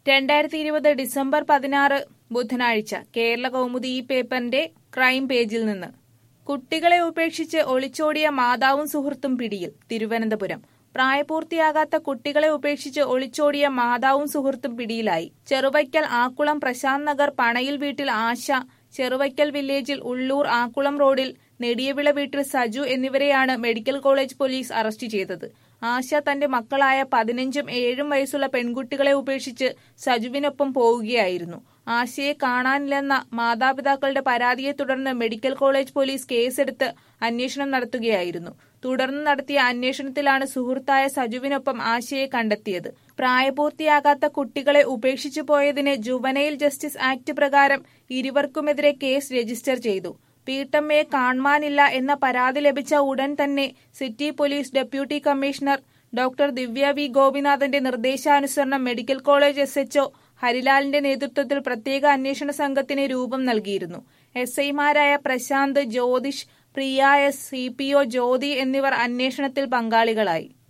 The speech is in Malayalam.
രണ്ടായിരത്തി ഇരുപത് ഡിസംബർ പതിനാറ് ബുധനാഴ്ച കേരള കൗമുദി ഈ പേപ്പറിന്റെ ക്രൈം പേജിൽ നിന്ന് കുട്ടികളെ ഉപേക്ഷിച്ച് ഒളിച്ചോടിയ മാതാവും സുഹൃത്തും പിടിയിൽ തിരുവനന്തപുരം പ്രായപൂർത്തിയാകാത്ത കുട്ടികളെ ഉപേക്ഷിച്ച് ഒളിച്ചോടിയ മാതാവും സുഹൃത്തും പിടിയിലായി ചെറുവയ്ക്കൽ ആക്കുളം പ്രശാന്ത് നഗർ പണയിൽ വീട്ടിൽ ആശ ചെറുവയ്ക്കൽ വില്ലേജിൽ ഉള്ളൂർ ആക്കുളം റോഡിൽ നെടിയവിള വീട്ടിൽ സജു എന്നിവരെയാണ് മെഡിക്കൽ കോളേജ് പോലീസ് അറസ്റ്റ് ചെയ്തത് ആശ തന്റെ മക്കളായ പതിനഞ്ചും ഏഴും വയസ്സുള്ള പെൺകുട്ടികളെ ഉപേക്ഷിച്ച് സജുവിനൊപ്പം പോവുകയായിരുന്നു ആശയെ കാണാനില്ലെന്ന മാതാപിതാക്കളുടെ പരാതിയെ തുടർന്ന് മെഡിക്കൽ കോളേജ് പോലീസ് കേസെടുത്ത് അന്വേഷണം നടത്തുകയായിരുന്നു തുടർന്ന് നടത്തിയ അന്വേഷണത്തിലാണ് സുഹൃത്തായ സജുവിനൊപ്പം ആശയെ കണ്ടെത്തിയത് പ്രായപൂർത്തിയാകാത്ത കുട്ടികളെ ഉപേക്ഷിച്ചു പോയതിന് ജുവനൈൽ ജസ്റ്റിസ് ആക്ട് പ്രകാരം ഇരുവർക്കുമെതിരെ കേസ് രജിസ്റ്റർ ചെയ്തു വീട്ടമ്മയെ കാണുവാനില്ല എന്ന പരാതി ലഭിച്ച ഉടൻ തന്നെ city police deputy commissioner doctor Divya V ഗോപിനാഥന്റെ നിർദ്ദേശാനുസരണം മെഡിക്കൽ കോളേജ് എസ് എച്ച്ഒ ഹരിലാലിന്റെ നേതൃത്വത്തിൽ പ്രത്യേക അന്വേഷണ സംഘത്തിന് രൂപം നൽകിയിരുന്നു എസ് ഐമാരായ Prashanth Jyothish Priya S C P O Jyothi എന്നിവർ അന്വേഷണത്തിൽ പങ്കാളികളായി